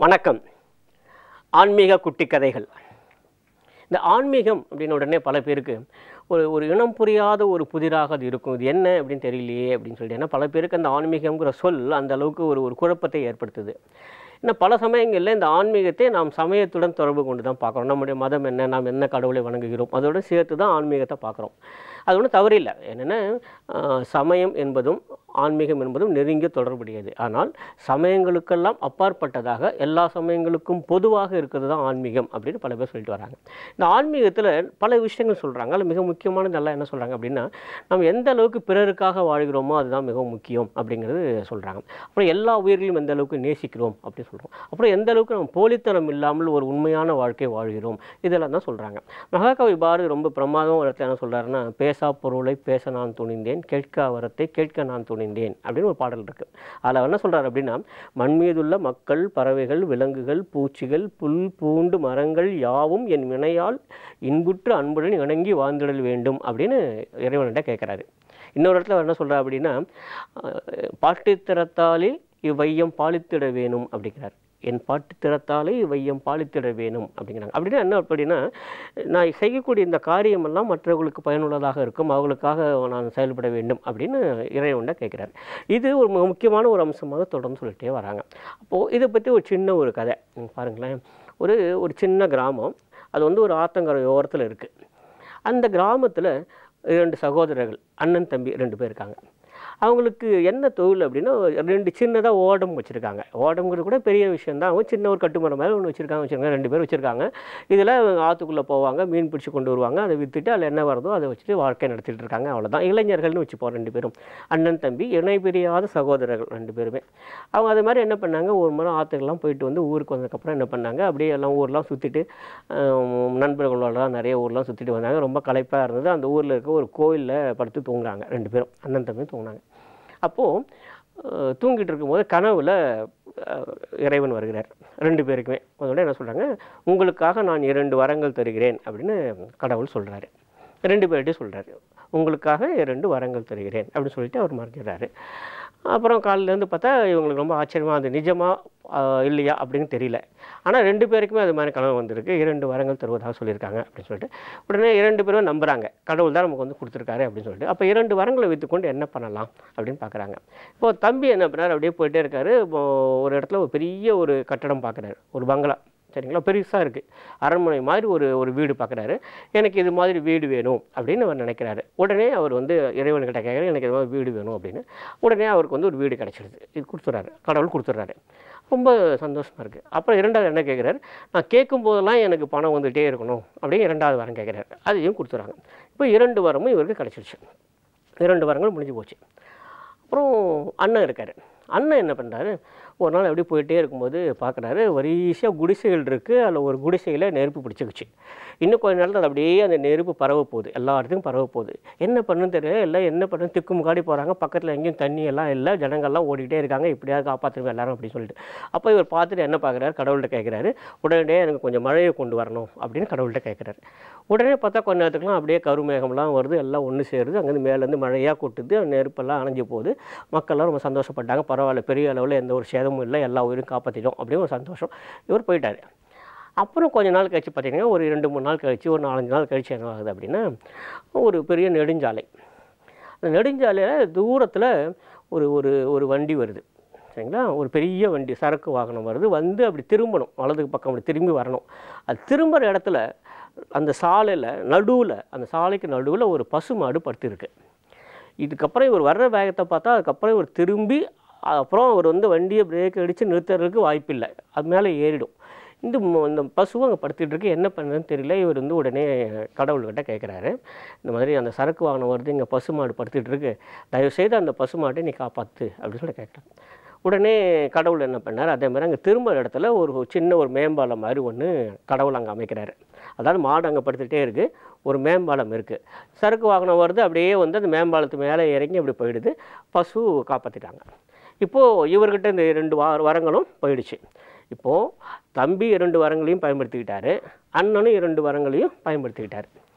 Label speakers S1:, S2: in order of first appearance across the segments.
S1: வணக்கம் ஆன்மீக குட்டி கதைகள் இந்த ஆன்மீகம் அப்படின்னு உடனே பல பேருக்கு ஒரு ஒரு இனம் புரியாத ஒரு புதிராக அது இருக்கும் இது என்ன அப்படின்னு தெரியலையே அப்படின்னு சொல்லிட்டு ஏன்னா பல பேருக்கு அந்த ஆன்மீகம்ங்கிற சொல் அந்த அளவுக்கு ஒரு ஒரு குழப்பத்தை ஏற்படுத்துது இன்னும் பல சமயங்களில் இந்த ஆன்மீகத்தை நாம் சமயத்துடன் தொடர்பு கொண்டு தான் பார்க்குறோம் நம்முடைய மதம் என்ன நாம் என்ன கடவுளை வணங்குகிறோம் அதோட சேர்த்து தான் ஆன்மீகத்தை பார்க்குறோம் அது ஒன்றும் தவறில்லை என்னென்னா சமயம் என்பதும் ஆன்மீகம் என்பதும் நெருங்கிய தொடர்புடையது ஆனால் சமயங்களுக்கெல்லாம் அப்பாற்பட்டதாக எல்லா சமயங்களுக்கும் பொதுவாக இருக்கிறது தான் ஆன்மீகம் அப்படின்னு பல பேர் சொல்லிட்டு வராங்க இந்த ஆன்மீகத்தில் பல விஷயங்கள் சொல்கிறாங்க அதில் மிக முக்கியமானது நல்லா என்ன சொல்கிறாங்க அப்படின்னா நம்ம எந்த அளவுக்கு பிறருக்காக வாழ்கிறோமோ அதுதான் மிகவும் முக்கியம் அப்படிங்கிறது சொல்கிறாங்க அப்புறம் எல்லா உயிர்களையும் எந்த அளவுக்கு நேசிக்கிறோம் அப்படின்னு சொல்கிறோம் அப்புறம் எந்த அளவுக்கு நம்ம போலித்தனம் இல்லாமல் ஒரு உண்மையான வாழ்க்கை வாழ்கிறோம் இதெல்லாம் தான் சொல்கிறாங்க மகாகவி பாரதி ரொம்ப பிரமாதம் ஒரு இடத்துல என்ன சொல்கிறாருன்னா பேசா பொருளை பேச நான் துணிந்தேன் கேட்க வரத்தை கேட்க நான் துணிந்தேன் அப்படின்னு ஒரு பாடல் இருக்குது அதில் அவர் என்ன சொல்கிறார் அப்படின்னா மண் மீதுள்ள மக்கள் பறவைகள் விலங்குகள் பூச்சிகள் புல் பூண்டு மரங்கள் யாவும் என் வினையால் இன்புற்று அன்புடன் இணங்கி வாழ்ந்திடல் வேண்டும் அப்படின்னு இறைவன்கிட்ட கேட்குறாரு இன்னொரு இடத்துல அவர் என்ன சொல்கிறார் அப்படின்னா அஹ், பாட்டுத்திறத்தாலே இவ்வையம் பாலித்திட வேணும் அப்படிங்கிறார் என் பாட்டு திறத்தாலே வையம் பாலித்திட வேணும் அப்படிங்கிறாங்க அப்படின்னா என்ன அப்படின்னா நான் செய்யக்கூடிய இந்த காரியமெல்லாம் மற்றவர்களுக்கு பயனுள்ளதாக இருக்கும் அவங்களுக்காக நான் செயல்பட வேண்டும் அப்படின்னு இறைவன்ட கேட்குறாரு இது ஒரு மிக முக்கியமான ஒரு அம்சமாக தொடர்ந்து சொல்லிட்டே வராங்க அப்போது இதை பற்றி ஒரு சின்ன ஒரு கதை ம், பாருங்களேன் ஒரு ஒரு சின்ன கிராமம் அது வந்து ஒரு ஆத்தங்கரை ஓரத்தில் இருக்குது அந்த கிராமத்தில் இரண்டு சகோதரர்கள் அண்ணன் தம்பி ரெண்டு பேர் இருக்காங்க அவங்களுக்கு என்ன தொழில் அப்படின்னா ரெண்டு சின்னதாக ஓடம் வச்சுருக்காங்க ஓடம்ங்கிறது கூட பெரிய விஷயம் தான் அவங்க சின்ன ஒரு கட்டுமரம் மேலே ஒன்று வச்சுருக்காங்க வச்சுருக்காங்க ரெண்டு பேர் வச்சுருக்காங்க இதில் ஆற்றுக்குள்ளே போவாங்க மீன் பிடிச்சி கொண்டு வருவாங்க அதை விற்றுட்டு அதில் என்ன வருதோ அதை வச்சுட்டு வாழ்க்கை நடத்திட்டு இருக்காங்க அவ்வளோதான் இளைஞர்கள்னு வச்சுப்போம் ரெண்டு பேரும் அண்ணன் தம்பி இணை பிரியாத சகோதரர்கள் ரெண்டு பேருமே அவங்க அது மாதிரி என்ன பண்ணாங்க ஒரு முறை ஆற்றுக்கெல்லாம் போயிட்டு வந்து ஊருக்கு வந்ததுக்கப்புறம் என்ன பண்ணாங்க அப்படியே எல்லாம் ஊர்லாம் சுற்றிட்டு நண்பர்களோடலாம் நிறைய ஊர்லாம் சுற்றிட்டு வந்தாங்க ரொம்ப களைப்பாக இருந்தது அந்த ஊரில் இருக்க ஒரு கோயிலில் படுத்து தூங்குறாங்க ரெண்டு பேரும் அண்ணன் தம்பி தூங்குனாங்க அப்போது தூங்கிட்டு இருக்கும்போது கனவுல அஹ், இறைவன் வருகிறார் ரெண்டு பேருக்குமே அதோட என்ன சொல்கிறாங்க உங்களுக்காக நான் இரண்டு வரங்கள் தருகிறேன் அப்படின்னு கடவுள் சொல்கிறாரு ரெண்டு பேர்கிட்டையும் சொல்கிறாரு உங்களுக்காக இரண்டு வரங்கள் தருகிறேன் அப்படின்னு சொல்லிட்டு அவர் மறைக்கிறாரு அப்புறம் காலையிலேருந்து பார்த்தா இவங்களுக்கு ரொம்ப ஆச்சரியமாக அது நிஜமா ஆஹ், இல்லையா அப்படின்னு தெரியல ஆனால் ரெண்டு பேருக்குமே அது மாதிரி கனவு வந்திருக்கு இரண்டு வரங்கள் தருவதாக சொல்லியிருக்காங்க அப்படின்னு சொல்லிட்டு உடனே இரண்டு பேரும் நம்புகிறாங்க கடவுள் தான் நமக்கு வந்து கொடுத்துருக்காரு அப்படின்னு சொல்லிட்டு அப்போ இரண்டு வரங்களை வைத்துக்கொண்டு என்ன பண்ணலாம் அப்படின்னு பார்க்குறாங்க இப்போ தம்பி என்ன பண்ணார் அப்படியே போயிட்டே இருக்காரு இப்போ ஒரு இடத்துல ஒரு பெரிய ஒரு கட்டடம் பார்க்குறாரு ஒரு பங்களா சரிங்களா பெருசாக இருக்குது அரண்மனை மாதிரி ஒரு ஒரு வீடு பார்க்குறாரு எனக்கு இது மாதிரி வீடு வேணும் அப்படின்னு அவர் நினைக்கிறாரு உடனே அவர் வந்து இறைவன்கிட்ட கேட்குறாரு எனக்கு இது மாதிரி வீடு வேணும் அப்படின்னு உடனே அவருக்கு வந்து ஒரு வீடு கிடச்சிடுது இது கொடுத்துட்றாரு கடவுள் கொடுத்துட்றாரு ரொம்ப சந்தோஷமாக இருக்குது அப்புறம் இரண்டாவது என்ன கேட்குறாரு நான் கேட்கும் போதெல்லாம் எனக்கு பணம் வந்துகிட்டே இருக்கணும் அப்படின்னு இரண்டாவது வாரம் கேட்குறாரு அதையும் கொடுத்துட்றாங்க இப்போ இரண்டு வாரமும் இவருக்கு கிடச்சிருச்சு இரண்டு வாரங்கள் முடிஞ்சு போச்சு அப்புறம் அண்ணன் இருக்கார் அண்ணன் என்ன பண்ணுறாரு ஒரு நாள் அப்படியே போயிட்டே இருக்கும்போது பார்க்குறாரு வரிசையாக குடிசைகள் இருக்குது அதில் ஒரு குடிசையில் நெருப்பு பிடிச்சிக்கிச்சு இன்னும் கொஞ்ச நேரத்தில் அது அப்படியே அந்த நெருப்பு பரவ போகுது எல்லா இடத்துக்கும் பரவ போகுது என்ன பண்ணுன்னு தெரியல எல்லாம் என்ன பண்ணுன்னு திக்கு முக்காடி போகிறாங்க பக்கத்தில் எங்கேயும் தண்ணி எல்லாம் இல்லை ஜனங்கள்லாம் ஓடிக்கிட்டே இருக்காங்க இப்படியாவது காப்பாற்றுங்க எல்லாரும் அப்படின்னு சொல்லிட்டு அப்போ இவர் பார்த்துட்டு என்ன பார்க்குறாரு கடவுள்கிட்ட கேட்குறாரு உடனே எனக்கு கொஞ்சம் மழையை கொண்டு வரணும் அப்படின்னு கடவுள்கிட்ட கேட்குறாரு உடனே பார்த்தா கொஞ்ச நேரத்துக்குலாம் அப்படியே கருமேகம்லாம் வருது எல்லாம் ஒன்று சேருது அங்கேருந்து மேலேருந்து மழையாக கொட்டுது அந்த நெருப்பெல்லாம் அணைஞ்சு போகுது மக்கள்லாம் ரொம்ப சந்தோஷப்பட்டாங்க பரவாயில்ல பெரிய அளவில் எந்த ஒரு சேதமும் இல்லை எல்லா உயிரும் காப்பாற்றிட்டோம் அப்படின்னு ஒரு சந்தோஷம் இவர் போயிட்டார் அப்புறம் கொஞ்ச நாள் கழிச்சு பார்த்தீங்கன்னா ஒரு ரெண்டு மூணு நாள் கழிச்சு ஒரு நாலஞ்சு நாள் கழிச்சு என்ன ஆகுது அப்படின்னா ஒரு பெரிய நெடுஞ்சாலை அந்த நெடுஞ்சாலையில் தூரத்தில் ஒரு ஒரு ஒரு வண்டி வருது சரிங்களா ஒரு பெரிய வண்டி சரக்கு வாகனம் வருது வந்து அப்படி திரும்பணும் வலதுக்கு பக்கம் அப்படி திரும்பி வரணும் அது திரும்புகிற இடத்துல அந்த சாலையில் நடுவில் அந்த சாலைக்கு நடுவில் ஒரு பசுமாடு படுத்திருக்கு இதுக்கப்புறம் இவர் வர்ற வேகத்தை பார்த்தா அதுக்கப்புறம் இவர் திரும்பி அப்புறம் அவர் வந்து வண்டியை பிரேக் அடித்து நிறுத்துறதுக்கு வாய்ப்பில்லை அது மேலே ஏறிடும் இந்த ம- இந்த பசுவும் அங்கே படுத்துட்டு இருக்கு என்ன பண்ணுறதுன்னு தெரியல இவர் வந்து உடனே கடவுள்கிட்ட கேட்குறாரு இந்த மாதிரி அந்த சரக்கு வாகனம் வருது இங்கே பசுமாடு படுத்துட்டு இருக்கு தயவுசெய்து அந்த பசுமாட்டை நீ காப்பாற்று அப்படின்னு சொல்லி கேட்குறாங்க உடனே கடவுள் என்ன பண்ணார் அதே மாதிரி அங்கே திரும்ப இடத்துல ஒரு சின்ன ஒரு மேம்பாலம் மாதிரி ஒன்று கடவுள் அங்கே அமைக்கிறாரு அதாவது மாடு அங்கே படுத்துகிட்டே இருக்குது ஒரு மேம்பாலம் இருக்குது சரக்கு வாகனம் வருது அப்படியே வந்து அந்த மேம்பாலத்து மேலே இறங்கி அப்படி போயிடுது பசு காப்பாற்றிட்டாங்க இப்போது இவர்கிட்ட இந்த ரெண்டு வா வரங்களும் போயிடுச்சு இப்போது தம்பி இரண்டு வரங்களையும் பயன்படுத்திக்கிட்டாரு அண்ணனும் இரண்டு வரங்களையும் பயன்படுத்திக்கிட்டாரு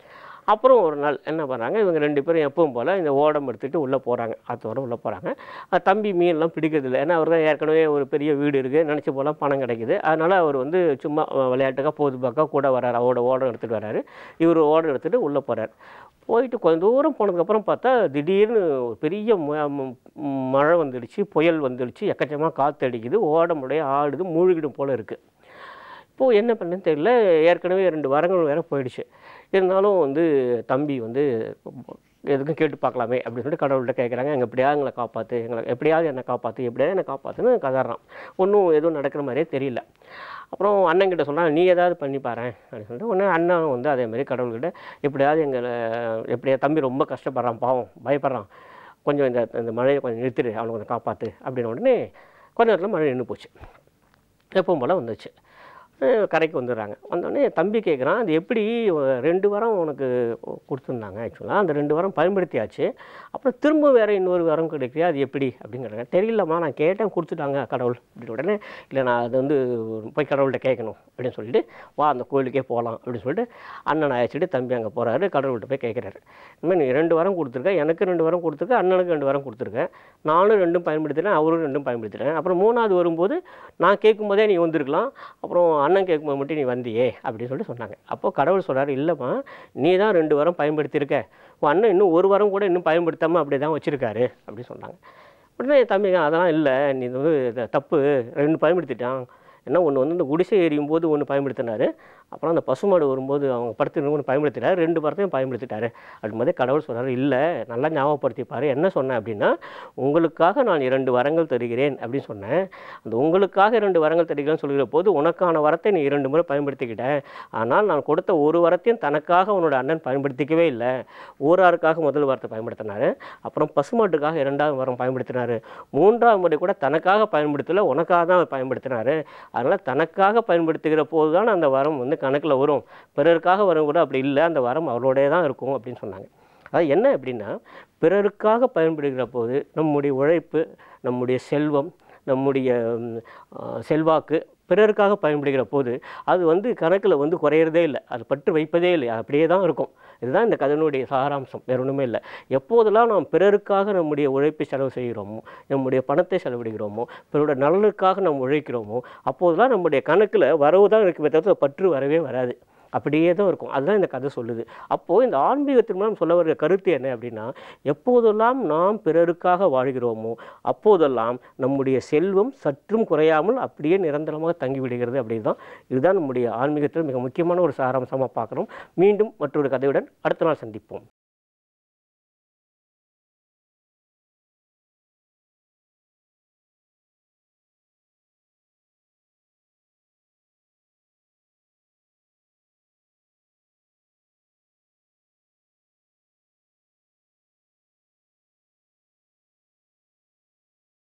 S1: அப்புறம் ஒரு நாள் என்ன பண்ணுறாங்க இவங்க ரெண்டு பேரும் எப்பவும் போல் இந்த ஓடம் எடுத்துகிட்டு உள்ளே போகிறாங்க ஆத்தோட உள்ளே போகிறாங்க தம்பி மீன்லாம் பிடிக்கிறதில்ல ஏன்னா அவர் தான் ஏற்கனவே ஒரு பெரிய வீடு இருக்குது நினச்ச போலாம் பணம் கிடைக்குது அதனால் அவர் வந்து சும்மா அஹ், விளையாட்டுக்காக பொதுபாக்காக கூட வராரு அவரோட ஓடம் எடுத்துகிட்டு வராரு இவர் ஓடம் எடுத்துகிட்டு உள்ளே போகிறார் போயிட்டு கொஞ்சம் தூரம் போனதுக்கப்புறம் பார்த்தா திடீர்னு ஒரு பெரிய ம- ம- மழை வந்துடுச்சு புயல் வந்துடுச்சு எக்கச்சக்கமாக காற்று அடிக்குது ஓடமுடைய ஆடுது மூழ்கிடும் போல் இருக்குது இப்போது என்ன பண்ணுன்னு தெரியல ஏற்கனவே ரெண்டு வாரங்கள் வேற போயிடுச்சு இருந்தாலும் வந்து தம்பி வந்து எதுக்கும் கேட்டு பார்க்கலாமே அப்படின்னு சொல்லிட்டு கடவுள்கிட்ட கேட்குறாங்க எங்கள் எப்படியாவது எங்களை காப்பாற்று எங்களை எப்படியாவது என்னை காப்பாற்று எப்படியாவது என்னை காப்பாற்றுன்னு கதறான் ஒன்றும் எதுவும் நடக்கிற மாதிரியே தெரியல அப்புறம் அண்ணன்கிட்ட சொன்னால் நீ ஏதாவது பண்ணி பாரேன் அப்படின்னு சொல்லிட்டு உடனே அண்ணன் வந்து அதே மாதிரி கடவுள்கிட்ட எப்படியாவது எங்களை எப்படியா தம்பி ரொம்ப கஷ்டப்படுறான் பாவம் பயப்படுறான் கொஞ்சம் இந்த இந்த மழையை கொஞ்சம் நிறுத்திடு அவனை கொஞ்சம் காப்பாற்று அப்படின்னு உடனே கொஞ்ச நேரத்தில் மழை நின்று போச்சு எப்பவும் போல் வந்துச்சு அஹ் கரைக்கு வந்துடுறாங்க வந்தோடனே தம்பி கேட்குறான் அது எப்படி ஒ- ரெண்டு வாரம் உனக்கு கொடுத்துருந்தாங்க ஆக்சுவலாக அந்த ரெண்டு வாரம் பயன்படுத்தியாச்சு அப்புறம் திரும்ப வேறு இன்னொரு வாரம் கிடைக்கலையா அது எப்படி அப்படிங்கிறாங்க தெரியலம்மா நான் கேட்டேன் கொடுத்துட்டாங்க கடவுள் அப்படின்னு உடனே இல்லை நான் அது வந்து போய் கடவுள்கிட்ட கேட்கணும் அப்படின்னு சொல்லிட்டு வா அந்த கோயிலுக்கே போகலாம் அப்படின்னு சொல்லிட்டு அண்ணனை அழைச்சிட்டு தம்பி அங்கே போகிறாரு கடவுள்கிட்ட போய் கேட்குறாரு இனிமேல் நீ ரெண்டு வாரம் கொடுத்துருக்க எனக்கு ரெண்டு வாரம் கொடுத்துருக்க அண்ணனுக்கு ரெண்டு வாரம் கொடுத்துருக்கேன் நானும் ரெண்டும் பயன்படுத்தினேன் அவரும் ரெண்டும் பயன்படுத்தினேன் அப்புறம் மூணாவது வரும்போது நான் கேட்கும்போதே நீ வந்திருக்கலாம் அப்புறம் அண்ணன் கேட்கும்போது மட்டும் நீ வந்தியே அப்படின்னு சொல்லிட்டு சொன்னாங்க அப்போ கடவுள் சொல்றாரு இல்லைம்மா நீ தான் ரெண்டு வாரம் பயன்படுத்தியிருக்க உன் அண்ணன் இன்னும் ஒரு வாரம் கூட இன்னும் பயன்படுத்தாமல் அப்படியே தான் வச்சுருக்காரு அப்படின்னு சொன்னாங்க உடனே தம்பி அதெல்லாம் இல்லை நீ இது வந்து இது தப்பு ரெண்டு பயன்படுத்திட்டான் ஏன்னா ஒன்று வந்து இந்த குடிசை எரியும் போது ஒன்று பயன்படுத்தினாரு அப்புறம் அந்த பசுமாடு வரும்போது அவங்க படுத்து ஒன்று பயன்படுத்திட்டாரு ரெண்டு படத்தையும் பயன்படுத்திட்டாரு அப்படிம்போதே கடவுள் சொல்றாரு இல்லை நல்லா ஞாபகப்படுத்திப்பாரு என்ன சொன்னேன் அப்படின்னா உங்களுக்காக நான் இரண்டு வரங்கள் தருகிறேன் அப்படின்னு சொன்னேன் அந்த உங்களுக்காக இரண்டு வரங்கள் தருகிறேன்னு சொல்கிற போது உனக்கான வரத்தை நீ இரண்டு முறை பயன்படுத்திக்கிட்ட ஆனால் நான் கொடுத்த ஒரு வரத்தையும் தனக்காக உன்னோட அண்ணன் பயன்படுத்திக்கவே இல்லை ஊராருக்காக முதல் வாரத்தை பயன்படுத்தினாரு அப்புறம் பசுமாட்டுக்காக இரண்டாவது வாரம் பயன்படுத்தினாரு மூன்றாவது முறை கூட தனக்காக பயன்படுத்தல உனக்காக தான் அவர் பயன்படுத்தினாரு அதனால் தனக்காக பயன்படுத்துகிற போது தான் அந்த வரம் வந்து கணக்கில் வரும் பிறருக்காக வரும் கூட அப்படி இல்லை அந்த வரம் அவரோடே தான் இருக்கும் அப்படின்னு சொன்னாங்க அது என்ன அப்படின்னா பிறருக்காக பயன்படுகிற போது நம்முடைய உழைப்பு நம்முடைய செல்வம் நம்முடைய ம், ஆ, செல்வாக்கு பிறருக்காக பயன்படுகிற போது அது வந்து கணக்கில் வந்து குறையிறதே இல்லை அது பற்று வைப்பதே இல்லை அது அப்படியே தான் இருக்கும் இதுதான் இந்த கதனுடைய சாராம்சம் வேற ஒன்றுமே இல்லை எப்போதெல்லாம் நாம் பிறருக்காக நம்முடைய உழைப்பை செலவு செய்கிறோமோ நம்முடைய பணத்தை செலவிடுகிறோமோ பிறருடைய நலனுக்காக நாம் உழைக்கிறோமோ அப்போதெல்லாம் நம்முடைய கணக்கில் வரவு தான் இருக்குமே தவிர பற்று வரவே வராது அப்படியே தான் இருக்கும் அதுதான் இந்த கதை சொல்லுது அப்போது இந்த ஆன்மீகத்தின் மூலம் சொல்ல வருகிற கருத்து என்ன அப்படின்னா எப்போதெல்லாம் நாம் பிறருக்காக வாழ்கிறோமோ அப்போதெல்லாம் நம்முடைய செல்வம் சற்றும் குறையாமல் அப்படியே நிரந்தரமாக தங்கிவிடுகிறது அப்படி தான் இதுதான் நம்முடைய ஆன்மீகத்தில் மிக முக்கியமான ஒரு சாராம்சமாக பார்க்குறோம் மீண்டும் மற்றொரு கதையுடன் அடுத்த நாள் சந்திப்போம்